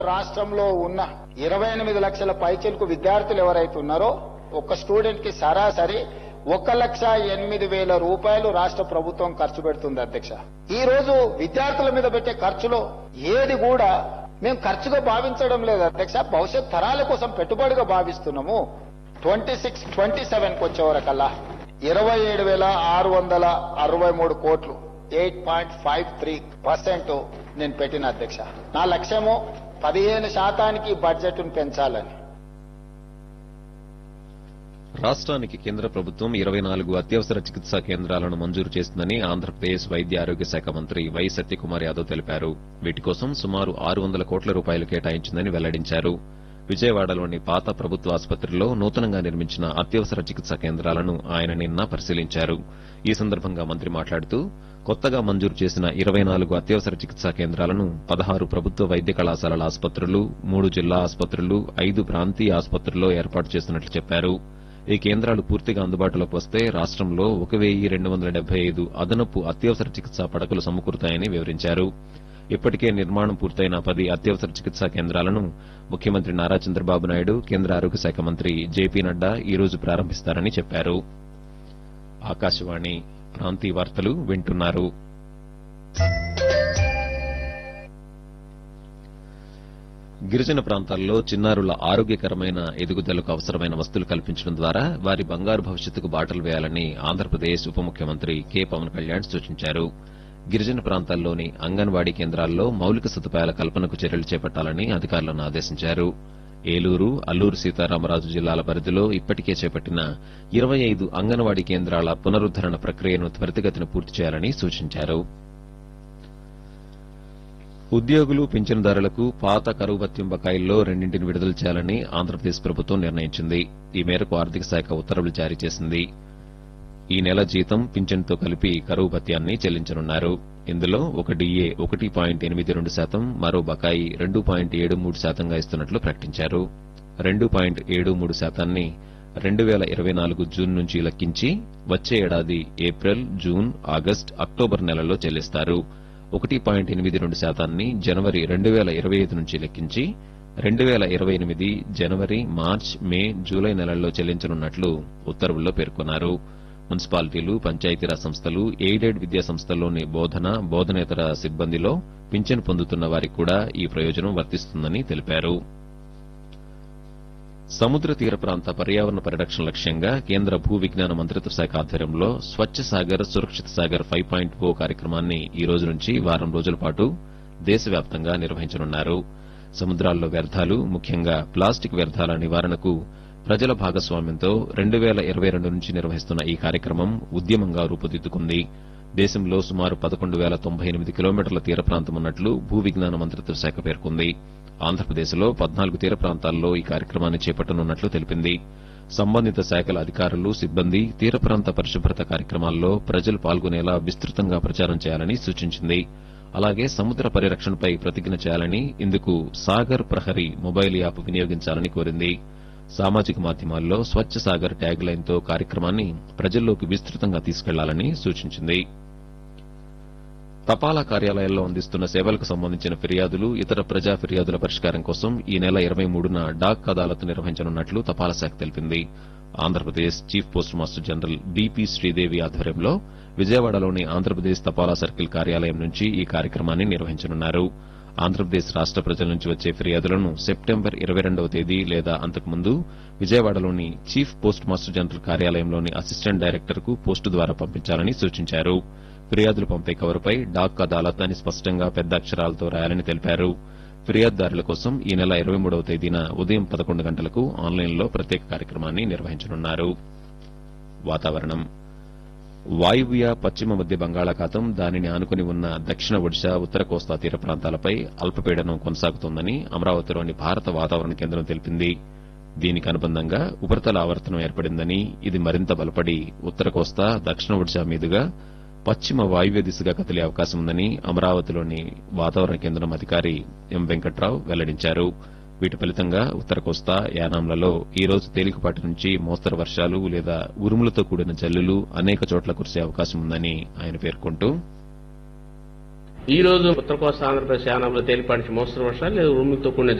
రాష్ట్రంలో ఉన్న ఇరవై ఎనిమిది లక్షల పైచలకు విద్యార్థులు ఎవరైతే ఉన్నారో ఒక స్టూడెంట్ కి సరాసరి ఒక లక్ష ఎనిమిది వేల రూపాయలు రాష్ట్ర ప్రభుత్వం ఖర్చు పెడుతుంది అధ్యక్ష ఈ రోజు విద్యార్థుల మీద పెట్టే ఖర్చులో ఏది కూడా మేము ఖర్చుగా భావించడం లేదు అధ్యక్ష భవిష్యత్ తరాల కోసం పెట్టుబడిగా భావిస్తున్నాము ట్వంటీ సిక్స్ ట్వంటీ సెవెన్ కి వచ్చేవరకల్లా ఇరవై ఏడు వేల ఆరు వందల అరవై మూడు కోట్లు eight point five three percent నేను పెట్టిన అధ్యక్ష నా లక్ష్యము పదిహేను శాతానికి బడ్జెట్ను పెంచాలని రాష్ట్రానికి కేంద్ర ప్రభుత్వం ఇరవై నాలుగు అత్యవసర చికిత్సా కేంద్రాలను మంజూరు చేసిందని ఆంధ్రప్రదేశ్ వైద్య ఆరోగ్య శాఖ మంత్రి వై సత్యకుమార్ యాదవ్ తెలిపారు వీటి కోసం సుమారు ఆరు వందల కోట్ల రూపాయలు కేటాయించిందని వెల్లడించారు విజయవాడలోని పాత ప్రభుత్వ ఆసుపత్రిలో నూతనంగా నిర్మించిన అత్యవసర చికిత్సా కేంద్రాలను ఆయన నిన్న పరిశీలించారు ఈ సందర్భంగా మంత్రి మాట్లాడుతూ కొత్తగా మంజూరు చేసిన ఇరవై నాలుగు అత్యవసర చికిత్సా కేంద్రాలను పదహారు ప్రభుత్వ వైద్య కళాశాలల ఆసుపత్రులు మూడు జిల్లా ఆసుపత్రులు ఐదు ప్రాంతీయ ఆసుపత్రుల్లో ఏర్పాటు చేస్తున్నట్లు చెప్పారు ఈ కేంద్రాలు పూర్తిగా అందుబాటులోకి వస్తే రాష్ట్రంలో ఒక వెయ్యి రెండు వందల డెబ్బై ఐదు అదనపు అత్యవసర చికిత్సా పడకలు సమకూరుతాయని వివరించారు ఇప్పటికే నిర్మాణం పూర్తయిన పది అత్యవసర చికిత్సా కేంద్రాలను ముఖ్యమంత్రి నారా చంద్రబాబు నాయుడు కేంద్ర ఆరోగ్య శాఖ మంత్రి జేపీ నడ్డా ఈ రోజు ప్రారంభిస్తారని చెప్పారు ఆకాశవాణి ప్రాంతీయ వార్తలు వింటున్నారు గిరిజన ప్రాంతాల్లో చిన్నారుల ఆరోగ్యకరమైన ఎదుగుదలకు అవసరమైన వస్తువులు కల్పించడం ద్వారా వారి బంగారు భవిష్యత్తుకు బాటలు వేయాలని ఆంధ్రప్రదేశ్ ఉప ముఖ్యమంత్రి కె పవన్ కళ్యాణ్ సూచించారు గిరిజన ప్రాంతాల్లోని అంగన్వాడీ కేంద్రాల్లో మౌలిక సదుపాయాల కల్పనకు చర్యలు చేపట్టాలని అధికారులను ఆదేశించారు ఏలూరు అల్లూరు సీతారామరాజు జిల్లాల పరిధిలో ఇప్పటికే చేపట్టిన ఇరవై ఐదు అంగన్వాడీ కేంద్రాల పునరుద్దరణ ప్రక్రియను త్వరితగతిన పూర్తి చేయాలని సూచించారు ఉద్యోగులు పింఛనుదారులకు పాత కరువు భత్యం బకాయిల్లో రెండింటిని విడుదల చేయాలని ఆంధ్రప్రదేశ్ ప్రభుత్వం నిర్ణయించింది ఈ మేరకు ఆర్థిక శాఖ ఉత్తర్వులు జారీ చేసింది ఈ నెల జీతం పింఛన్తో కలిపి కరువు భత్యాన్ని చెల్లించనున్నారు ఇందులో ఒక డిఏ ఒకటి పాయింట్ ఎనిమిది రెండు శాతం మరో బకాయి రెండు పాయింట్ ఏడు మూడు శాతంగా ఇస్తున్నట్లు ప్రకటించారు రెండు పాయింట్ ఏడు మూడు శాతాన్ని రెండు వేల ఇరవై నాలుగు జూన్ నుంచి లెక్కించి వచ్చే ఏడాది ఏప్రిల్ జూన్ ఆగస్టు అక్టోబర్ నెలల్లో చెల్లిస్తారు ఒకటి పాయింట్ ఎనిమిది రెండు శాతాన్ని జనవరి రెండు వేల ఇరవై ఐదు నుంచి లెక్కించి రెండు వేల ఇరవై ఎనిమిది జనవరి మార్చ్ మే జూలై నెలల్లో చెల్లించనున్నట్లు ఉత్తర్వుల్లో పేర్కొన్నారు మున్సిపాలిటీలు పంచాయతీరాజ్ సంస్థలు ఎయిడెడ్ విద్యా సంస్థల్లోని బోధన బోధనేతర సిబ్బందిలో పింఛను పొందుతున్న వారికి కూడా ఈ ప్రయోజనం వర్తిస్తుందని తెలిపారు సముద్ర తీర ప్రాంత పర్యావరణ పరిరక్షణ లక్ష్యంగా కేంద్ర భూ విజ్ఞాన మంత్రిత్వ శాఖ ఆధ్వర్యంలో స్వచ్ఛ సాగర్ సురక్షిత సాగర్ ఫైవ్ పాయింట్ ఓ కార్యక్రమాన్ని ఈ రోజు నుంచి వారం రోజుల పాటు దేశవ్యాప్తంగా నిర్వహించనున్నారు సముద్రాల్లో వ్యర్థాలు ముఖ్యంగా ప్లాస్టిక్ వ్యర్థాల నివారణకు ప్రజల భాగస్వామ్యంతో రెండు వేల ఇరవై రెండు నుంచి నిర్వహిస్తున్న ఈ కార్యక్రమం ఉద్యమంగా రూపుదిద్దుకుంది దేశంలో సుమారు పదకొండు వేల తొంభై ఎనిమిది కిలోమీటర్ల తీర ప్రాంతం ఉన్నట్లు భూ విజ్ఞాన మంత్రిత్వ శాఖ పేర్కొంది ఆంధ్రప్రదేశ్లో పద్నాలుగు తీర ప్రాంతాల్లో ఈ కార్యక్రమాన్ని చేపట్టనున్నట్లు తెలిపింది సంబంధిత శాఖల అధికారులు సిబ్బంది తీర ప్రాంత పరిశుభ్రత కార్యక్రమాల్లో ప్రజలు పాల్గొనేలా విస్తృతంగా ప్రచారం చేయాలని సూచించింది అలాగే సముద్ర పరిరక్షణపై ప్రతిజ్ఞ చేయాలని ఇందుకు సాగర్ ప్రహరీ మొబైల్ యాప్ వినియోగించాలని కోరింది సామాజిక మాధ్యమాల్లో స్వచ్ఛ సాగర్ ట్యాగ్ లైన్తో కార్యక్రమాన్ని ప్రజల్లోకి విస్తృతంగా తీసుకెళ్లాలని సూచించింది తపాలా కార్యాలయాల్లో అందిస్తున్న సేవలకు సంబంధించిన ఫిర్యాదులు ఇతర ప్రజా ఫిర్యాదుల పరిష్కారం కోసం ఈ నెల ఇరవై మూడున డాక్ అదాలత్ నిర్వహించనున్నట్లు తపాలా శాఖ తెలిపింది Andhra Pradesh chief postmaster general BP Sridevi ఆధ్వర్యంలో విజయవాడలోని ఆంధ్రప్రదేశ్ తపాలా సర్కిల్ కార్యాలయం నుంచి ఈ కార్యక్రమాన్ని నిర్వహించనున్నారు ఆంధ్రప్రదేశ్ రాష్ట ప్రజల నుంచి వచ్చే ఫిర్యాదులను సెప్టెంబర్ ఇరవై రెండవ తేదీ లేదా అంతకుముందు విజయవాడలోని చీఫ్ పోస్ట్ మాస్టర్ జనరల్ కార్యాలయంలోని అసిస్టెంట్ డైరెక్టర్ కు పోస్టు ద్వారా పంపించాలని సూచించారు ఫిర్యాదులు పంపే కవరుపై డాక్ అదాలత్ అని స్పష్టంగా పెద్ద అక్షరాలతో రాయాలని తెలిపారు ఫిర్యాదుదారుల కోసం ఈ నెల ఇరవై మూడవ తేదీన ఉదయం పదకొండు గంటలకు ఆన్లైన్లో ప్రత్యేక కార్యక్రమాన్ని నిర్వహించనున్నారు వాతావరణం వాయువ్య పశ్చిమ మధ్య బంగాళాఖాతం దానిని ఆనుకుని ఉన్న దక్షిణ ఒడిశా ఉత్తర కోస్తా తీర ప్రాంతాలపై అల్పపీడనం కొనసాగుతోందని అమరావతిలోని భారత వాతావరణ కేంద్రం తెలిపింది దీనికి అనుబంధంగా ఉపరితల ఆవర్తనం ఏర్పడిందని ఇది మరింత బలపడి ఉత్తర కోస్తా దక్షిణ ఒడిశా మీదుగా పశ్చిమ వాయువ్య దిశగా కదిలే అవకాశం ఉందని అమరావతిలోని వాతావరణ కేంద్రం అధికారి ఎం వెంకట్రావు వెల్లడించారు వీటి ఫలితంగా ఉత్తర కోస్తా యానాంలలో ఈ రోజు తేలికపాటి నుంచి మోస్తరు వర్షాలు లేదా ఉరుములతో కూడిన జల్లులు అనేక చోట్ల కురిసే అవకాశం ఉందని ఆయన పేర్కొంటూ ఈ రోజు ఉత్తర కోస్తా ఆంధ్రప్రదేశ్ యానాంలో తేలిపాటి నుంచి మోస్తరు వర్షాలు లేదా ఉరుములతో కూడిన